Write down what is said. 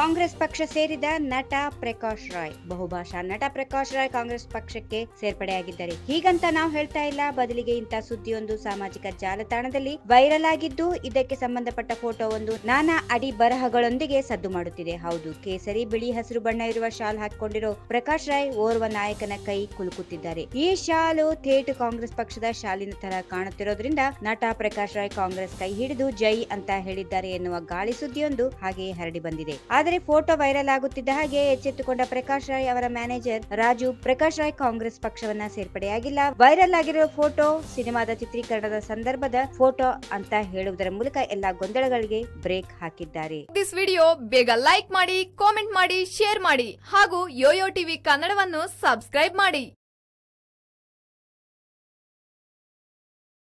ಕಾಂಗ್ರೆಸ್ ಪಕ್ಷ ಸೇರಿದ ನಟ ಪ್ರಕಾಶ್ ರಾಯ್ ಬಹುಭಾಷಾ ನಟ ಪ್ರಕಾಶ್ ರಾಯ್ ಕಾಂಗ್ರೆಸ್ ಪಕ್ಷಕ್ಕೆ ಸೇರ್ಪಡೆಯಾಗಿದ್ದಾರೆ ಹೀಗಂತ ನಾವು ಹೇಳ್ತಾ ಇಲ್ಲ ಬದಲಿಗೆ ಇಂಥ ಸುದ್ದಿಯೊಂದು ಸಾಮಾಜಿಕ ಜಾಲತಾಣದಲ್ಲಿ ವೈರಲ್ ಆಗಿದ್ದು ಇದಕ್ಕೆ ಸಂಬಂಧಪಟ್ಟ ಫೋಟೋ ಒಂದು ನಾನಾ ಅಡಿ ಬರಹಗಳೊಂದಿಗೆ ಸದ್ದು ಮಾಡುತ್ತಿದೆ ಹೌದು ಕೇಸರಿ ಬಿಳಿ ಹಸಿರು ಬಣ್ಣ ಇರುವ ಶಾಲ್ ಹಾಕಿಕೊಂಡಿರೋ ಪ್ರಕಾಶ್ ರಾಯ್ ಓರ್ವ ನಾಯಕನ ಕೈ ಕುಲುಕುತ್ತಿದ್ದಾರೆ ಈ ಶಾಲು ಥೇಟ್ ಕಾಂಗ್ರೆಸ್ ಪಕ್ಷದ ಶಾಲಿನ ತರ ಕಾಣುತ್ತಿರೋದ್ರಿಂದ ನಟ ಪ್ರಕಾಶ್ ರಾಯ್ ಕಾಂಗ್ರೆಸ್ ಕೈ ಹಿಡಿದು ಜೈ ಅಂತ ಹೇಳಿದ್ದಾರೆ ಎನ್ನುವ ಗಾಳಿ ಸುದ್ದಿಯೊಂದು ಹಾಗೆಯೇ ಹರಡಿ ಬಂದಿದೆ ಆದರೆ ಫೋಟೋ ವೈರಲ್ ಆಗುತ್ತಿದ್ದ ಹಾಗೆ ಎಚ್ಚೆತ್ತುಕೊಂಡ ಪ್ರಕಾಶ್ ರಾಯ್ ಅವರ ಮ್ಯಾನೇಜರ್ ರಾಜು ಪ್ರಕಾಶ್ ರಾಯ್ ಕಾಂಗ್ರೆಸ್ ಪಕ್ಷವನ್ನ ಸೇರ್ಪಡೆಯಾಗಿಲ್ಲ ವೈರಲ್ ಆಗಿರೋ ಫೋಟೋ ಸಿನಿಮಾದ ಚಿತ್ರೀಕರಣದ ಸಂದರ್ಭದ ಫೋಟೋ ಅಂತ ಹೇಳುವುದರ ಮೂಲಕ ಎಲ್ಲಾ ಗೊಂದಲಗಳಿಗೆ ಬ್ರೇಕ್ ಹಾಕಿದ್ದಾರೆ ದಿಸ್ ವಿಡಿಯೋ ಬೇಗ ಲೈಕ್ ಮಾಡಿ ಕಾಮೆಂಟ್ ಮಾಡಿ ಶೇರ್ ಮಾಡಿ ಹಾಗೂ ಯೋಯೋ ಟಿವಿ ಕನ್ನಡವನ್ನು ಸಬ್ಸ್ಕ್ರೈಬ್ ಮಾಡಿ